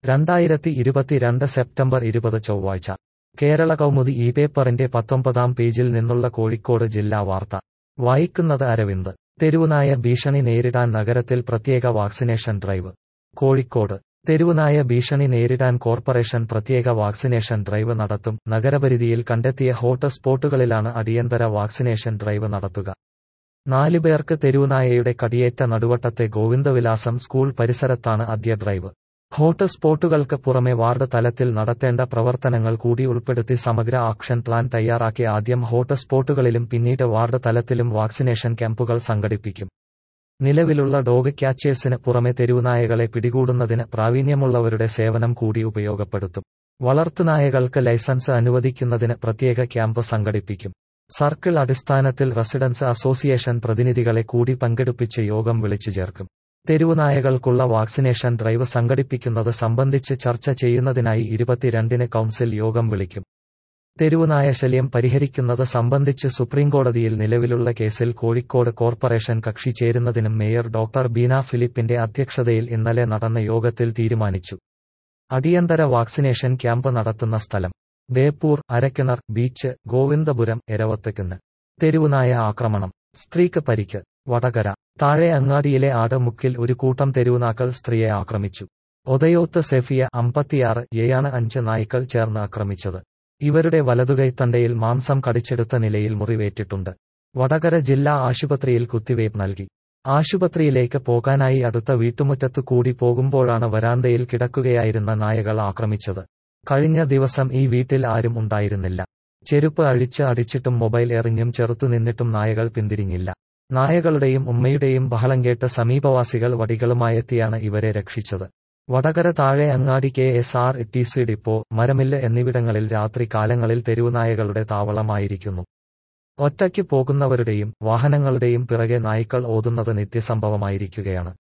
രണ്ടായിരത്തി ഇരുപത്തിരണ്ട് സെപ്റ്റംബർ ഇരുപത് ചൊവ്വാഴ്ച കേരള കൗമുദി ഈ പേപ്പറിന്റെ പത്തൊമ്പതാം പേജിൽ നിന്നുള്ള കോഴിക്കോട് ജില്ലാ വാർത്ത വായിക്കുന്നത് അരവിന്ദ് തെരുവുനായ ഭീഷണി നേരിടാൻ നഗരത്തിൽ പ്രത്യേക വാക്സിനേഷൻ ഡ്രൈവ് കോഴിക്കോട് തെരുവുനായ ഭീഷണി നേരിടാൻ കോർപ്പറേഷൻ പ്രത്യേക വാക്സിനേഷൻ ഡ്രൈവ് നടത്തും നഗരപരിധിയിൽ കണ്ടെത്തിയ ഹോട്ട് സ്പോട്ടുകളിലാണ് അടിയന്തര വാക്സിനേഷൻ ഡ്രൈവ് നടത്തുക നാലുപേർക്ക് തെരുവുനായയുടെ കടിയേറ്റ നടുവട്ടത്തെ ഗോവിന്ദവിലാസം സ്കൂൾ പരിസരത്താണ് ആദ്യ ഡ്രൈവ് ഹോട്ട് സ്പോട്ടുകൾക്ക് പുറമെ വാർഡ് തലത്തിൽ നടത്തേണ്ട പ്രവർത്തനങ്ങൾ കൂടി ഉൾപ്പെടുത്തി സമഗ്ര ആക്ഷൻ പ്ലാൻ തയ്യാറാക്കി ആദ്യം ഹോട്ട് സ്പോട്ടുകളിലും പിന്നീട് വാർഡ് തലത്തിലും വാക്സിനേഷൻ ക്യാമ്പുകൾ സംഘടിപ്പിക്കും നിലവിലുള്ള ഡോഗ് ക്യാച്ചേഴ്സിന് പുറമെ തെരുവുനായകളെ പിടികൂടുന്നതിന് പ്രാവീണ്യമുള്ളവരുടെ സേവനം കൂടി ഉപയോഗപ്പെടുത്തും വളർത്തുനായകൾക്ക് ലൈസൻസ് അനുവദിക്കുന്നതിന് പ്രത്യേക ക്യാമ്പ് സംഘടിപ്പിക്കും സർക്കിൾ അടിസ്ഥാനത്തിൽ റെസിഡൻസ് അസോസിയേഷൻ പ്രതിനിധികളെ കൂടി പങ്കെടുപ്പിച്ച് യോഗം വിളിച്ചു ചേർക്കും തെരുവുനായകൾക്കുള്ള വാക്സിനേഷൻ ഡ്രൈവ് സംഘടിപ്പിക്കുന്നത് സംബന്ധിച്ച് ചർച്ച ചെയ്യുന്നതിനായി ഇരുപത്തിരണ്ടിന് കൗൺസിൽ യോഗം വിളിക്കും തെരുവുനായ ശല്യം പരിഹരിക്കുന്നത് സംബന്ധിച്ച് സുപ്രീംകോടതിയിൽ നിലവിലുള്ള കേസിൽ കോഴിക്കോട് കോർപ്പറേഷൻ കക്ഷി ചേരുന്നതിനും മേയർ ഡോക്ടർ ബീന ഫിലിപ്പിന്റെ അധ്യക്ഷതയിൽ ഇന്നലെ നടന്ന യോഗത്തിൽ തീരുമാനിച്ചു അടിയന്തര വാക്സിനേഷൻ ക്യാമ്പ് നടത്തുന്ന സ്ഥലം ബേപ്പൂർ അരക്കിണർ ബീച്ച് ഗോവിന്ദപുരം എരവത്തക്കുന്ന് തെരുവുനായ ആക്രമണം സ്ത്രീക്ക് പരിക്ക് വടകര താഴെ അങ്ങാടിയിലെ ആടമുക്കിൽ ഒരു കൂട്ടം തെരുവുനാക്കൾ സ്ത്രീയെ ആക്രമിച്ചു ഒതയോത്ത് സെഫിയ അമ്പത്തിയാറ് എയാണ് അഞ്ച് നായ്ക്കൾ ചേർന്ന് ആക്രമിച്ചത് ഇവരുടെ വലതുകൈത്തണ്ടയിൽ മാംസം കടിച്ചെടുത്ത നിലയിൽ മുറിവേറ്റിട്ടുണ്ട് വടകര ജില്ലാ ആശുപത്രിയിൽ കുത്തിവയ്പ് നൽകി ആശുപത്രിയിലേക്ക് പോകാനായി അടുത്ത വീട്ടുമുറ്റത്തു കൂടി പോകുമ്പോഴാണ് വരാന്തയിൽ കിടക്കുകയായിരുന്ന നായകൾ ആക്രമിച്ചത് കഴിഞ്ഞ ദിവസം ഈ വീട്ടിൽ ആരും ഉണ്ടായിരുന്നില്ല ചെരുപ്പ് അഴിച്ച് അടിച്ചിട്ടും മൊബൈൽ എറിഞ്ഞും ചെറുത്തു നിന്നിട്ടും നായകൾ പിന്തിരിഞ്ഞില്ല നായകളുടെയും ഉമ്മയുടെയും ബഹളം കേട്ട് സമീപവാസികൾ വടികളുമായെത്തിയാണ് ഇവരെ രക്ഷിച്ചത് വടകര താഴെ അങ്ങാടി K S R T C depot മരമില്ല് എന്നിവിടങ്ങളിൽ രാത്രി കാലങ്ങളിൽ തെരുവുനായകളുടെ താവളമായിരിക്കുന്നു ഒറ്റയ്ക്ക് പോകുന്നവരുടെയും വാഹനങ്ങളുടെയും പിറകെ നായ്ക്കൾ ഓതുന്നത് നിത്യസംഭവമായിരിക്കുകയാണ്